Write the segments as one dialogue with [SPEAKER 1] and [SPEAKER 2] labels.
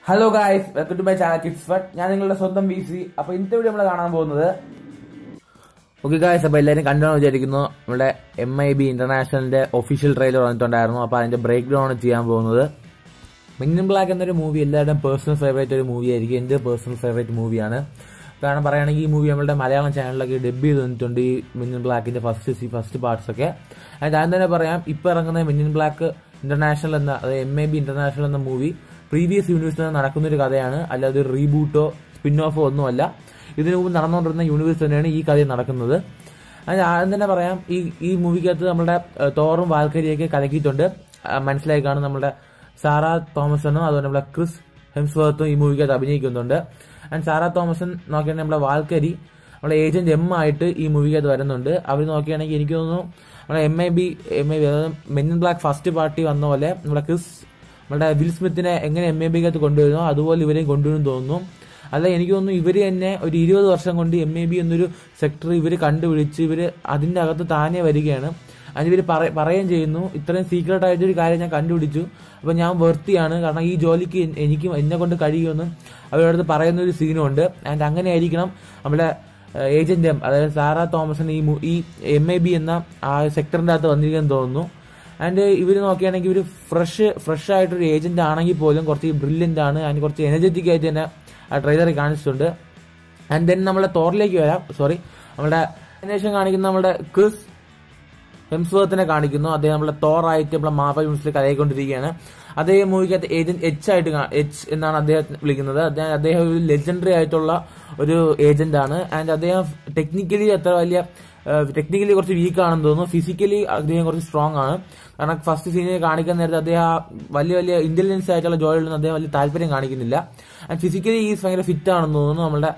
[SPEAKER 1] Hello guys welcome to my channel kids ഫട്ട് ഞാൻ നിങ്ങളുടെ സ്വന്തം വി സി അപ്പൊ ഇന്നത്തെ വീഡിയോ നമ്മൾ കാണാൻ പോകുന്നത് ഓക്കെ ഗായ്സ് അപ്പൊ എല്ലാവരും കണ്ടാണെന്ന് വിചാരിക്കുന്നു നമ്മുടെ എം ഐ ബി ഇന്റർനാഷണലിന്റെ ഒഫീഷ്യൽ ട്രെയിലർ വന്നിട്ടുണ്ടായിരുന്നു അപ്പൊ അതിന്റെ ബ്രേക്ക് ഡൗൺ ആണ് ചെയ്യാൻ പോകുന്നത് മിന്നിൻ ബ്ലാക്ക് എന്നൊരു മൂവി എല്ലാവരുടെയും പേഴ്സണൽ ഫേവറേറ്റ് ഒരു മൂവി ആയിരിക്കും എന്റെ പേഴ്സണൽ ഫേവറേറ്റ് മൂവിയാണ് കാരണം പറയുകയാണെങ്കിൽ ഈ മൂവി നമ്മളുടെ മലയാളം ചാനലിലൊക്കെ ഡബ് ചെയ്ത് തന്നിട്ടുണ്ട് ഈ മിന്നിൻ ബ്ലാക്കിന്റെ ഫസ്റ്റ് ഫസ്റ്റ് പാർട്സ് ഒക്കെ അതിന് ആദ്യം തന്നെ പറയാം ഇപ്പൊ ഇറങ്ങുന്ന മിന്നിൻ ബ്ലാക്ക് ഇന്റർനാഷണൽ എന്ന അതായത് എം എ ബി ഇന്റർനാഷണൽ എന്ന മൂവി പ്രീവിയസ് യൂണിവേഴ്സിൽ നടക്കുന്ന ഒരു കഥയാണ് അല്ലാതെ ഒരു റീബൂട്ടോ സ്പിൻ ഓഫോ ഒന്നുമല്ല ഇതിനു മുമ്പ് നടന്നുകൊണ്ടിരുന്ന യൂണിവേഴ്സ് തന്നെയാണ് ഈ കഥ നടക്കുന്നത് അതിന് ആദ്യം തന്നെ പറയാം ഈ ഈ മൂവിക്കകത്ത് നമ്മുടെ ഏഹ്, തോറും വാൽക്കരിയൊക്കെ കലക്കിയിട്ടുണ്ട് ആ, മനസ്സിലായി കാണും നമ്മുടെ സാറ തോമസണും അതുപോലെ നമ്മുടെ ക്രിസ് ഹെംസ്വർത്തും ഈ മൂവിക്കകത്ത് അഭിനയിക്കുന്നുണ്ട് ആൻഡ് സാറ തോമസൺ നോക്കിയാണെങ്കിൽ നമ്മുടെ വാൽക്കരി നമ്മുടെ ഏജന്റ് എം ആയിട്ട് ഈ മൂവിക്കകത്ത് വരുന്നുണ്ട് അവർ നോക്കുകയാണെങ്കിൽ എനിക്ക് തോന്നുന്നു നമ്മുടെ M I B M I B അതായത് men in black first party വന്ന പോലെ നമ്മുടെ ക്രിസ് നമ്മുടെ വിൽ സ്മിത്തിനെ എങ്ങനെ എം എ ബിക്കകത്ത് കൊണ്ടുവരുന്നോ അതുപോലെ ഇവരെയും കൊണ്ടുവരും തോന്നുന്നു അല്ല എനിക്ക് തോന്നുന്നു ഇവര് തന്നെ ഒരു ഇരുപത് വർഷം കൊണ്ട് എം എ ബി എന്നൊരു സെക്ടർ ഇവര് കണ്ടുപിടിച്ച് ഇവര് അതിന്റെ അകത്ത് താനേ വരികയാണ് അതിന് ഇവര് പറ- പറയുകയും ചെയ്യുന്നു ഇത്രയും സീക്രട്ട് ആയിട്ടൊരു കാര്യം ഞാൻ കണ്ടുപിടിച്ചു അപ്പൊ ഞാൻ വെർത്തിയാണ് കാരണം ഈ ജോലിക്ക് എൻ- എനിക്ക് എന്നെ കൊണ്ട് കഴിയുമെന്ന് അവരുടെ അടുത്ത് പറയുന്ന ഒരു സീനും ഉണ്ട് ആൻഡ് അങ്ങനെ ആയിരിക്കണം നമ്മുടെ ഏജന്റ് എം അതായത് സാറ തോമസൺ ഈ മു- ഈ എം എ ബി എന്ന ആ സെക്ടറിന്റെ അകത്ത് വന്നിരിക്കുന്നു തോന്നുന്നു ആൻഡ് ഇവർ നോക്കുകയാണെങ്കിൽ ഇവർ ഫ്രഷ് ഫ്രഷ് ആയിട്ടൊരു ഏജന്റ് ആണെങ്കിൽ പോലും കുറച്ച് ബ്രില്യൻ്റ് ആണ് ആൻഡ് കുറച്ച് എനർജറ്റിക് ആയിട്ട് തന്നെ ആ ട്രെയിലറിൽ കാണിച്ചിട്ടുണ്ട് ആൻഡ് ദെൻ നമ്മളെ തോറിലേക്ക് വരാം സോറി നമ്മുടെ അതിനുശേഷം കാണിക്കുന്ന നമ്മുടെ ക്രിസ് ഹെംസ്വർത്തിനെ കാണിക്കുന്നു അദ്ദേഹം നമ്മളെ തോറായിട്ട് നമ്മളെ മാർവൽ യൂണിവേഴ്സിൽ കലയിക്കൊണ്ടിരിക്കുകയാണ് അദ്ദേഹം മൂവിക്കകത്ത് ഏജന്റ് എച്ച് ആയിട്ട് കാ- എച്ച് എന്നാണ് അദ്ദേഹത്തെ വിളിക്കുന്നത് അദ്ദേഹം അദ്ദേഹം ഒരു ലെജൻഡറി ആയിട്ടുള്ള ഒരു ഏജന്റ് ആണ് ആൻഡ് അദ്ദേഹം ടെക്നിക്കലി അത്ര വലിയ ടെക്നിക്കലി കുറച്ച് വീക്ക് ആണെന്ന് തോന്നുന്നു ഫിസിക്കലി അദ്ദേഹം കുറച്ച് സ്ട്രോങ് ആണ് കാരണം ഫസ്റ്റ് സീനിൽ കാണിക്കുന്ന നേരത്തെ അദ്ദേഹം ആ വലിയ വലിയ ഇന്റലിജൻസ് ആയിട്ടുള്ള ജോലികളൊന്നും അദ്ദേഹം വലിയ താല്പര്യം കാണിക്കുന്നില്ല ആൻഡ് ഫിസിക്കലി ഈ ഭയങ്കര ഫിറ്റ് ആണെന്ന് തോന്നുന്നു നമ്മുടെ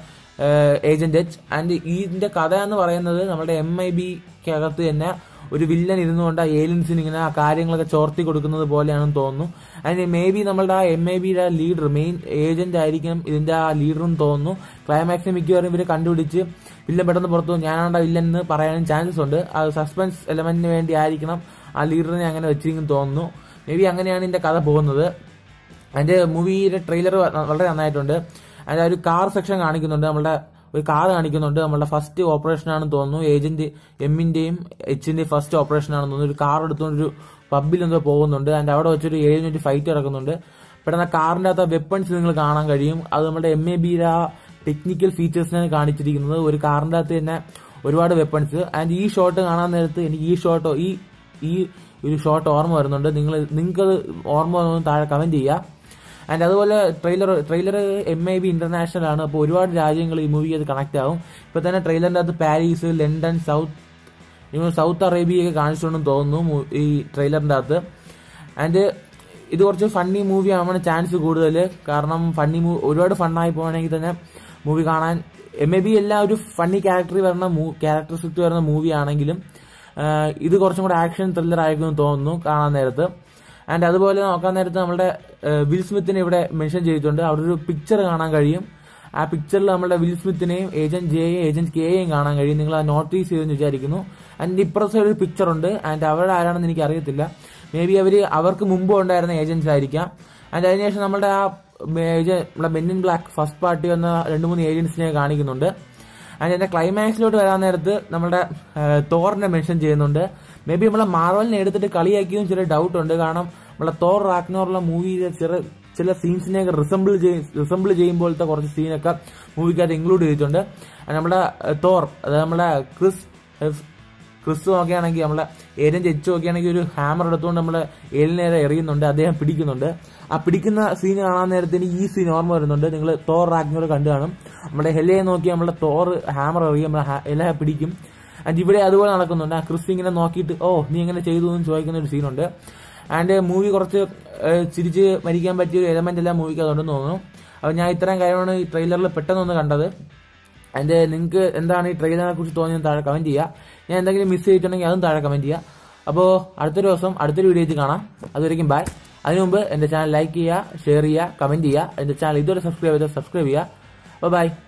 [SPEAKER 1] ഏജന്റ് എച്ച് ആൻഡ് ഇതിന്റെ കഥ എന്ന് പറയുന്നത് നമ്മുടെ എം ഐ ബിക്കകത്ത് തന്നെ ഒരു വില്ലൻ ഇരുന്നുകൊണ്ട് ആ ഏലിയൻസിന് ഇങ്ങനെ ആ കാര്യങ്ങളൊക്കെ ചോർത്തി കൊടുക്കുന്നത് പോലെയാണെന്ന് തോന്നുന്നു ആൻഡ് മേ ബി നമ്മളുടെ ആ എം ഐ ബിയുടെ ലീഡർ മെയിൻ ഏജന്റ് ആയിരിക്കും ഇതിന്റെ ആ ലീഡറെന്ന് തോന്നുന്നു ക്ലൈമാക്സിന് മിക്കവാറും ഇവര് കണ്ടുപിടിച്ച് വില്ലൻ പെട്ടെന്ന് പുറത്തു പോകും. ഞാനാണ് ആ വില്ലൻ എന്ന് പറയാനും ചാൻസസ് ഉണ്ട് ആ സസ്പെൻസ് എലമെന്റിന് വേണ്ടി ആയിരിക്കണം ആ ലീഡറിനെ അങ്ങനെ വെച്ചിരിക്കുന്നു തോന്നുന്നു മേ ബി അങ്ങനെയാണ് ഇതിന്റെ കഥ പോകുന്നത് അതിന്റെ മൂവിയുടെ ട്രെയിലർ വളരെ നന്നായിട്ടുണ്ട് അതിന്റെ ആ ഒരു കാർ സെക്ഷൻ കാണിക്കുന്നുണ്ട് നമ്മുടെ ഒരു കാർ കാണിക്കുന്നുണ്ട് നമ്മുടെ ഫസ്റ്റ് ഓപ്പറേഷൻ ആണെന്ന് തോന്നുന്നു ഏജന്റ് എമ്മിന്റെയും എച്ചിന്റെയും ഫസ്റ്റ് ഓപ്പറേഷൻ ആണെന്ന് തോന്നുന്നു ഒരു കാർ എടുത്തുകൊണ്ട് ഒരു പബ്ബിൽ എന്തോ പോകുന്നുണ്ട് അതിന്റെ അവിടെ വെച്ചൊരു ഏഴ് മിനിറ്റ് ഫൈറ്റ് നടക്കുന്നുണ്ട് പെട്ടെന്ന് ആ കാറിന്റെ അകത്ത് വെപ്പൺസ് നിങ്ങൾ കാണാൻ കഴിയും അത് നമ്മുടെ എം എ ബിയുടെ ആ ടെക്നിക്കൽ ഫീച്ചേഴ്സിനാണ് കാണിച്ചിരിക്കുന്നത് ഒരു കാറിന്റെ അകത്ത് തന്നെ ഒരുപാട് വെപ്പൺസ് ആൻഡ് ഈ ഷോട്ട് കാണാൻ നേരത്ത് എനിക്ക് ഈ ഷോട്ടോ ഈ ഈ ഒരു ഷോട്ട് ഓർമ്മ വരുന്നുണ്ട് നിങ്ങൾ നിങ്ങൾക്കത് ഓർമ്മ വന്നൊന്ന് താഴെ കമന്റ് ചെയ്യുക ആൻഡ് അതുപോലെ trailer trailer M I B international ആണ് അപ്പോൾ ഒരുപാട് രാജ്യങ്ങൾ ഈ മൂവിക്ക് അത് കണക്ട് ആവും ഇപ്പൊ തന്നെ ട്രെയിലറിന്റെ അകത്ത് പാരീസ് ലണ്ടൻ സൗത്ത് നിങ്ങൾ സൗത്ത് അറേബ്യയൊക്കെ കാണിച്ചിട്ടുണ്ടെന്ന് തോന്നുന്നു മൂ- ഈ ട്രെയിലറിന്റെ അകത്ത് ആൻഡ് ഇത് കുറച്ച് ഫണ്ണി മൂവി ആവാൻ ചാൻസ് കൂടുതൽ കാരണം ഫണ്ണി മൂവി ഒരുപാട് ഫണ്ണായി പോകണമെങ്കിൽ തന്നെ മൂവി കാണാൻ എം എ ബി എല്ലാം ഒരു ഫണ്ണി ക്യാരക്ടർ വരുന്ന ക്യാരക്ടറിസ്റ്റിക് വരുന്ന മൂവി ആണെങ്കിലും ആഹ് ഇത് കുറച്ചും കൂടെ ആക്ഷൻ ത്രില്ലർ ആയിരിക്കും എന്ന് തോന്നുന്നു കാണാൻ നേരത്ത് ആൻഡ് അതുപോലെ നോക്കാൻ നേരത്ത് നമ്മുടെ ഏഹ്, വിൽ സ്മിത്തിനെ ഇവിടെ മെൻഷൻ ചെയ്തിട്ടുണ്ട് അവിടെ ഒരു പിക്ചർ കാണാൻ കഴിയും ആ പിക്ചറിൽ നമ്മുടെ വിൽ സ്മിത്തിനെയും ഏജന്റ് ജെയും ഏജന്റ് കെയെയും കാണാൻ കഴിയും നിങ്ങൾ ആ നോട്ടീസ് ചെയ്തെന്ന് വിചാരിക്കുന്നു ആൻഡ് ഇപ്പുറത്തെ ഒരു പിക്ചർ ഉണ്ട് ആൻഡ് അവരുടെ ആരാണെന്ന് എനിക്ക് അറിയത്തില്ല മേ ബി അവര് അവർക്ക് മുമ്പ് ഉണ്ടായിരുന്ന ഏജന്റ്സ് ആയിരിക്കാം ആൻഡ് അതിനുശേഷം നമ്മുടെ ആ ഏജ- നമ്മുടെ men in black first party വന്ന രണ്ട് മൂന്ന് ഏജന്റ്സിനെ കാണിക്കുന്നുണ്ട് ആൻഡ് എന്റെ ക്ലൈമാക്സിലോട്ട് വരാൻ നേരത്ത് നമ്മുടെ തോറിനെ മെൻഷൻ ചെയ്യുന്നുണ്ട് മേ ബി നമ്മളെ മാർവലിനെ എടുത്തിട്ട് കളിയാക്കിയതും ചില ഡൗട്ട് ഉണ്ട് കാരണം നമ്മളെ തോർ റാക്നോറുള്ള മൂവിയിലെ ചില ചില സീൻസിനെയൊക്കെ റിസംബിൾ റിസംബിൾ ചെയ്യുമ്പോഴത്തെ കുറച്ച് സീനൊക്കെ മൂവിക്കകത്ത് ഇൻക്ലൂഡ് ചെയ്തിട്ടുണ്ട് And നമ്മുടെ തോർ അതായത് നമ്മുടെ ക്രിസ് എഫ്- ക്രിസ് നോക്കുകയാണെങ്കിൽ നമ്മളെ ഏരിയൻ ചെച്ച് നോക്കുകയാണെങ്കിൽ ഒരു ഹാമർ എടുത്തുകൊണ്ട് നമ്മളെ ഏലിനേരെ എറിയുന്നുണ്ട് അദ്ദേഹം പിടിക്കുന്നുണ്ട് ആ പിടിക്കുന്ന സീൻ കാണാൻ നേരത്തിന് ഈ സീൻ ഓർമ്മ വരുന്നുണ്ട് നിങ്ങൾ തോർ റാഗ്നോർ കണ്ടു കാണും നമ്മുടെ ഹെലയെ നോക്കി നമ്മളെ തോർ ഹാമർ എറിയും നമ്മളെ ഹ- എല പിടിക്കും ആൻഡ് ഇവിടെ അതുപോലെ നടക്കുന്നുണ്ട് ആ ക്രിസ് ഇങ്ങനെ നോക്കിയിട്ട് ഓ നീ എങ്ങനെ ചെയ്തു എന്ന് ചോദിക്കുന്ന ഒരു സീനുണ്ട് ആൻഡ് മൂവി കുറച്ച് ഏഹ്, ചിരിച്ച് മരിക്കാൻ പറ്റിയ ഒരു എലമെന്റ് എല്ലാം മൂവിക്ക് അതുകൊണ്ടെന്ന് തോന്നുന്നു അപ്പോൾ ഞാൻ ഇത്രയും കാര്യമാണ് ഈ ട്രെയിലറിൽ പെട്ടെന്നൊന്ന് കണ്ടത് അതിന്റെ നിങ്ങൾക്ക് എന്താണ് ഈ ട്രെയിലറിനെ കുറിച്ച് തോന്നിയത് താഴെ കമന്റ് ചെയ്യുക ഞാൻ എന്തെങ്കിലും മിസ് ചെയ്തിട്ടുണ്ടെങ്കിൽ അതും താഴെ കമന്റ് ചെയ്യുക അപ്പോൾ അടുത്തൊരു ദിവസം അടുത്തൊരു വീഡിയോ കാണാം അതുവരെയും ബൈ അതിനു മുമ്പ് എന്റെ ചാനൽ ലൈക്ക് ചെയ്യുക ഷെയർ ചെയ്യുക കമന്റ് ചെയ്യുക എന്റെ ചാനൽ ഇതുവരെ സബ്സ്ക്രൈബ് ചെയ്താൽ സബ്സ്ക്രൈബ് ചെയ്യുക ബൈ